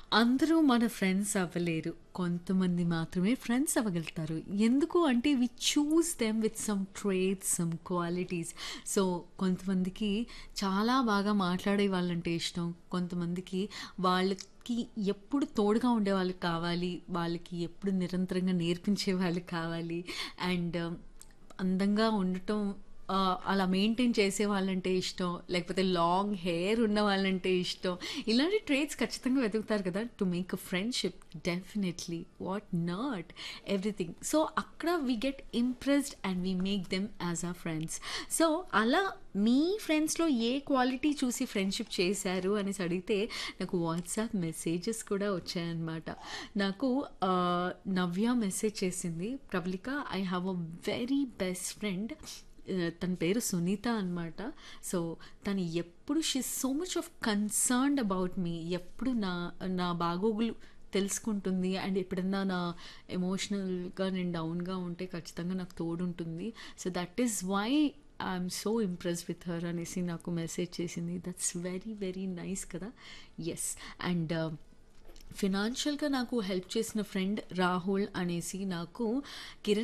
అందరూ మన ఫ్రెండ్స్ అవ్వలేరు. కొంతమంది మాత్రమే ఫ్రెండ్స్ అవ్వగలుగుతారు. ఎందుకు అంటే we choose them with some traits, some qualities. So, కొంతమందికి చాలా బాగా మాట్లాడే వాళ్ళంటే ఇష్టం. కొంతమందికి వాళ్ళకి ఎప్పుడు తోడుగా ఉండేవాళ్ళు కావాలి. వాళ్ళకి ఎప్పుడు నిరంతరంగా నేర్పించే వాళ్ళు కావాలి. అండ్ అందంగా ఉండటం ఆహ్, అలా మెయింటైన్ చేసే వాళ్ళంటే ఇష్టం. లేకపోతే లాంగ్ హెయిర్ ఉన్న వాళ్ళంటే ఇష్టం. ఇలాంటి ట్రేట్స్ ఖచ్చితంగా వెతుకుతారు కదా! To make a friendship definitely. What not? Everything. So, అక్కడ we get impressed and we make them as our friends. So, అలా మీ ఫ్రెండ్స్‌లో ఏ క్వాలిటీ చూసి ఫ్రెండ్‌షిప్ చేశారు అనేసి అడిగితే నాకు వాట్సాప్ మెసేజెస్ కూడా వచ్చాయన్నమాట. నాకు ఆహ్, నవ్య మెసేజ్ చేసింది. ప్రబలిక I have a very best friend. Ah, తన పేరు సునీత అనమాట. సో, తను ఎప్పుడు she is so much of concerned about me. ఎప్పుడు నా నా బాగోగులు తెలుసుకుంటుంది. అండ్ ఎప్పుడన్నా నా ఎమోషనల్‌గా నేను డౌన్‌గా ఉంటే ఖచ్చితంగా నాకు తోడుంటుంది. So, that is why I am so impressed with her అనేసి నాకు మెసేజ్ చేసింది. దట్స్ వెరీ వెరీ నైస్ కదా! యెస్. అండ్ ఫినాన్షియల్‌గా నాకు హెల్ప్ చేసిన ఫ్రెండ్ రాహుల్ అనేసి నాకు కిరణ్